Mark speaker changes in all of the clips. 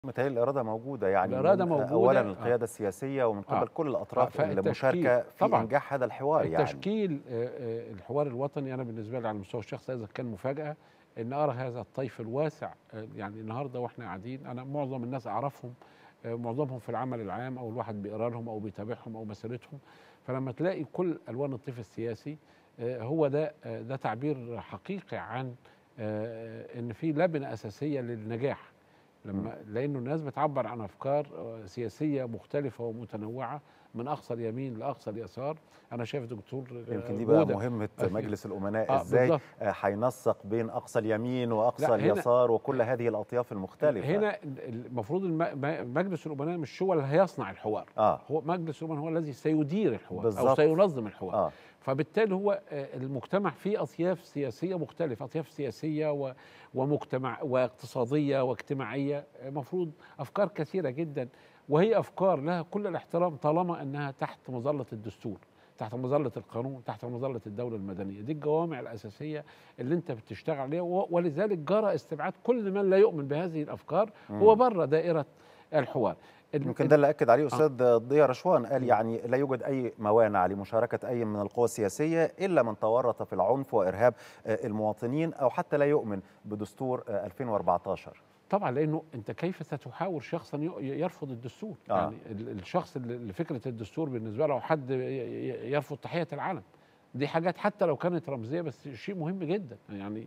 Speaker 1: متهيألي الإرادة موجودة يعني
Speaker 2: الإرادة
Speaker 1: من-
Speaker 2: موجودة.
Speaker 1: أولا
Speaker 2: آه.
Speaker 1: القيادة السياسية ومن قبل
Speaker 2: آه.
Speaker 1: كل الأطراف
Speaker 2: آه،
Speaker 1: المشاركة
Speaker 2: فالتشكيل-
Speaker 1: في
Speaker 2: طبعاً.
Speaker 1: إنجاح هذا الحوار يعني
Speaker 2: التشكيل آه، آه، الحوار الوطني انا بالنسبه لي على المستوى الشخصي هذا كان مفاجاه ان ارى هذا الطيف الواسع آه، يعني النهارده واحنا قاعدين انا معظم الناس اعرفهم آه، معظمهم في العمل العام او الواحد بيقرا لهم او بيتابعهم او مسيرتهم فلما تلاقي كل الوان الطيف السياسي آه، هو ده آه، ده تعبير حقيقي عن آه، ان في لبنه اساسيه للنجاح لما لانه الناس بتعبر عن افكار آه، سياسيه مختلفه ومتنوعه من اقصى اليمين لاقصى اليسار انا شايف دكتور آه،
Speaker 1: يمكن دي بقى
Speaker 2: جودة.
Speaker 1: مهمة مجلس الأمناء
Speaker 2: آه،
Speaker 1: إزاي
Speaker 2: بالظبط.
Speaker 1: آه، هينسق بين أقصى اليمين وأقصى
Speaker 2: لا، هنا-
Speaker 1: اليسار وكل هذه الأطياف المختلفة
Speaker 2: هنا المفروض الم- م- مجلس الامناء مش هو اللي هيصنع الحوار
Speaker 1: آه
Speaker 2: هو مجلس الامناء هو الذي سيدير الحوار او
Speaker 1: بالظبط.
Speaker 2: سينظم الحوار
Speaker 1: آه
Speaker 2: فبالتالي هو آه، المجتمع فيه اطياف سياسيه مختلفه اطياف سياسيه و- ومجتمع واقتصاديه واجتماعيه المفروض افكار كثيره جدا وهي افكار لها كل الاحترام طالما انها تحت مظله الدستور تحت مظله القانون تحت مظله الدوله المدنيه دي الجوامع الاساسيه اللي انت بتشتغل عليها و- ولذلك جرى استبعاد كل من لا يؤمن بهذه الافكار هو بره دائره الحوار ال-
Speaker 1: يمكن ده اللي أكد عليه أستاذ ضياء رشوان قال يعني لا يوجد أي موانع لمشاركة أي من القوى السياسية إلا من تورط في العنف وإرهاب آه، المواطنين أو حتى لا يؤمن بدستور آه، 2014
Speaker 2: طبعا لانه انت كيف ستحاور شخصا ي- يرفض الدستور
Speaker 1: آه.
Speaker 2: آه. يعني ال- الشخص اللي اللي فكره الدستور بالنسبه له حد ي- ي- يرفض تحيه العلم دي حاجات حتى لو كانت رمزيه بس شيء مهم جدا يعني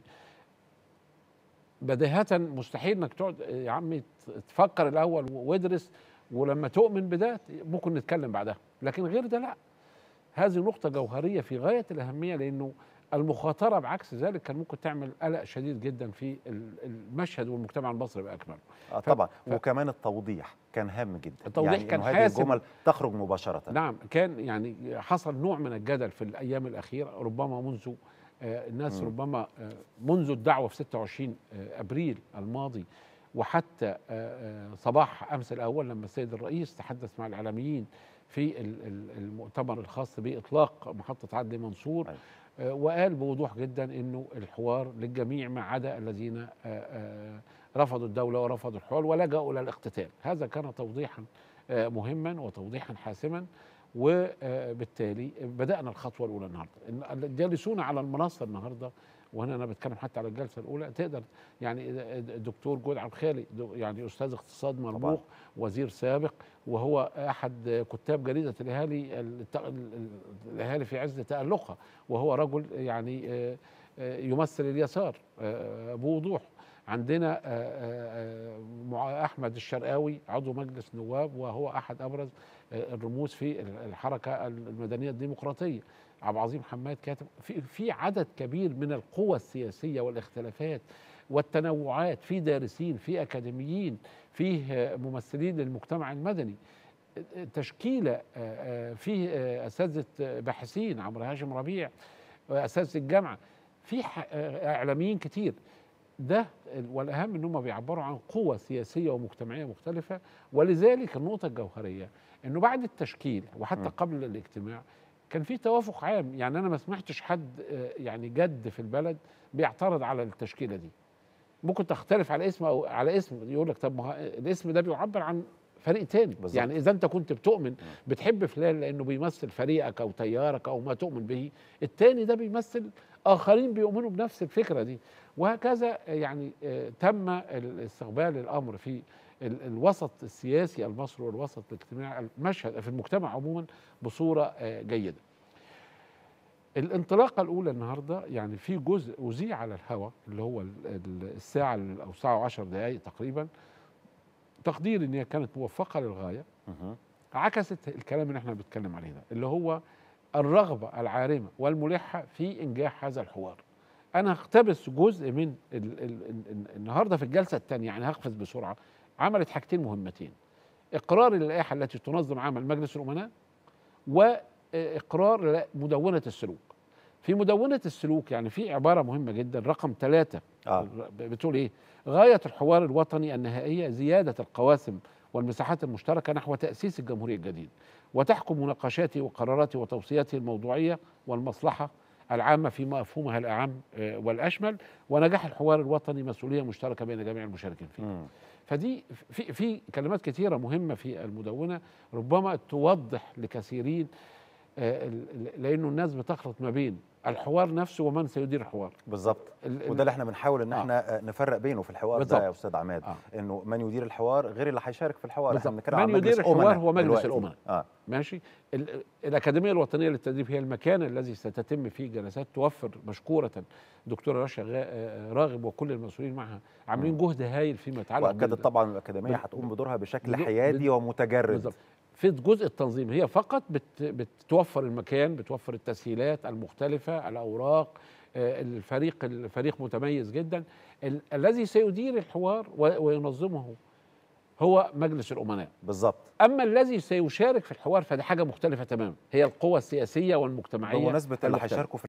Speaker 2: بديهة مستحيل انك تقعد يا عمي تفكر الاول وادرس ولما تؤمن بده ممكن نتكلم بعدها لكن غير ده لا هذه نقطة جوهرية في غاية الأهمية لأنه المخاطرة بعكس ذلك كان ممكن تعمل قلق شديد جدا في ال- المشهد والمجتمع المصري بأكمله
Speaker 1: آه
Speaker 2: ف-
Speaker 1: طبعا
Speaker 2: ف-
Speaker 1: وكمان التوضيح كان هام جدا
Speaker 2: التوضيح
Speaker 1: يعني
Speaker 2: كان
Speaker 1: إنه هذه
Speaker 2: حاسم.
Speaker 1: الجمل تخرج مباشرة
Speaker 2: نعم كان يعني حصل نوع من الجدل في الأيام الأخيرة ربما منذ آه، الناس
Speaker 1: مم.
Speaker 2: ربما آه، منذ الدعوة في 26 آه، أبريل الماضي وحتى آه، آه، صباح أمس الأول لما السيد الرئيس تحدث مع الإعلاميين في ال- ال- المؤتمر الخاص بإطلاق محطة عدلي منصور
Speaker 1: أيوة.
Speaker 2: آه، وقال بوضوح جدا انه الحوار للجميع ما عدا الذين آه، آه، رفضوا الدوله ورفضوا الحوار ولجأوا الى الاقتتال هذا كان توضيحا آه، مهما وتوضيحا حاسما وبالتالي بدأنا الخطوة الأولى النهاردة إن الجالسون على المنصة النهاردة وهنا أنا بتكلم حتى على الجلسة الأولى تقدر يعني الدكتور جود عبد الخالي دو- يعني أستاذ اقتصاد مرموق وزير سابق وهو أحد كتاب جريدة الأهالي الت- ال- ال- الأهالي في عز تألقها وهو رجل يعني آه، آه، يمثل اليسار آه، بوضوح عندنا آه، آه، مع- احمد الشرقاوي عضو مجلس نواب وهو احد ابرز آه، الرموز في الحركه المدنيه الديمقراطيه عبد العظيم حماد كاتب في في عدد كبير من القوى السياسيه والاختلافات والتنوعات في دارسين في اكاديميين فيه آه، ممثلين للمجتمع المدني تشكيله آه، آه، فيه آه، اساتذه آه، باحثين عمرو هاشم ربيع اساتذه الجامعه في ح- آه، اعلاميين كتير ده ال- والاهم ان هم بيعبروا عن قوى سياسيه ومجتمعيه مختلفه ولذلك النقطه الجوهريه انه بعد التشكيل وحتى
Speaker 1: م.
Speaker 2: قبل الاجتماع كان في توافق عام يعني انا ما سمعتش حد آه، يعني جد في البلد بيعترض على التشكيله دي ممكن تختلف على اسم او على اسم يقول لك طب ما هو الاسم ده بيعبر عن فريق تاني
Speaker 1: بالظبط.
Speaker 2: يعني اذا انت كنت بتؤمن بتحب فلان لانه بيمثل فريقك او تيارك او ما تؤمن به التاني ده بيمثل اخرين بيؤمنوا بنفس الفكره دي وهكذا يعني آه، تم ال- استقبال الامر في ال- الوسط السياسي المصري والوسط الاجتماعي المشهد في المجتمع عموما بصوره آه، جيده الانطلاقه الاولى النهارده يعني في جزء اذيع على الهواء اللي هو ال- ال- الساعه ال- او ساعه و10 دقائق تقريبا تقدير ان هي كانت موفقه للغايه
Speaker 1: مهم.
Speaker 2: عكست الكلام اللي احنا بنتكلم عليه ده اللي هو الرغبه العارمه والملحه في انجاح هذا الحوار انا هقتبس جزء من ال ال ال ال النهارده في الجلسه الثانيه يعني هقفز بسرعه عملت حاجتين مهمتين اقرار اللائحه التي تنظم عمل مجلس الامناء واقرار مدونه السلوك في مدونه السلوك يعني في عباره مهمه جدا رقم ثلاثة
Speaker 1: آه.
Speaker 2: بتقول ايه غايه الحوار الوطني النهائيه زياده القواسم والمساحات المشتركه نحو تاسيس الجمهوريه الجديده وتحكم مناقشاته وقراراته وتوصياته الموضوعيه والمصلحه العامه في مفهومها الاعم آه، والاشمل ونجاح الحوار الوطني مسؤوليه مشتركه بين جميع المشاركين فيه
Speaker 1: مم.
Speaker 2: فدي في في كلمات كثيره مهمه في المدونه ربما توضح لكثيرين آه، ال- ال- لانه الناس بتخلط ما بين الحوار نفسه ومن سيدير الحوار
Speaker 1: بالظبط
Speaker 2: ال- ال-
Speaker 1: وده اللي احنا بنحاول ان
Speaker 2: آه.
Speaker 1: احنا آه. نفرق بينه في الحوار
Speaker 2: بالظبط.
Speaker 1: ده يا استاذ عماد
Speaker 2: آه.
Speaker 1: انه من يدير الحوار غير اللي هيشارك في الحوار احنا
Speaker 2: بالظبط.
Speaker 1: بنتكلم
Speaker 2: من
Speaker 1: عن
Speaker 2: يدير
Speaker 1: مجلس
Speaker 2: الحوار
Speaker 1: أمنا
Speaker 2: هو مجلس
Speaker 1: دلوقتي.
Speaker 2: الأمنا.
Speaker 1: اه
Speaker 2: ماشي ال- الأكاديمية الوطنية للتدريب هي المكان الذي ستتم فيه جلسات توفر مشكورة دكتورة رشا غا- آه، راغب وكل المسؤولين معها عاملين جهد هايل فيما يتعلق
Speaker 1: واكدت
Speaker 2: بال-
Speaker 1: طبعا الاكاديميه
Speaker 2: بال-
Speaker 1: هتقوم بدورها بشكل
Speaker 2: بدو-
Speaker 1: حيادي
Speaker 2: بال-
Speaker 1: ومتجرد
Speaker 2: بالظبط في جزء التنظيم هي فقط بت بتوفر المكان بتوفر التسهيلات المختلفة الأوراق آه، الفريق الفريق متميز جدا ال- الذي سيدير الحوار و- وينظمه هو مجلس الأمناء
Speaker 1: بالظبط
Speaker 2: اما الذي سيشارك في الحوار فدي حاجه مختلفه تماما هي القوى السياسيه والمجتمعيه
Speaker 1: بمناسبه اللي
Speaker 2: المختلفة.
Speaker 1: هيشاركوا في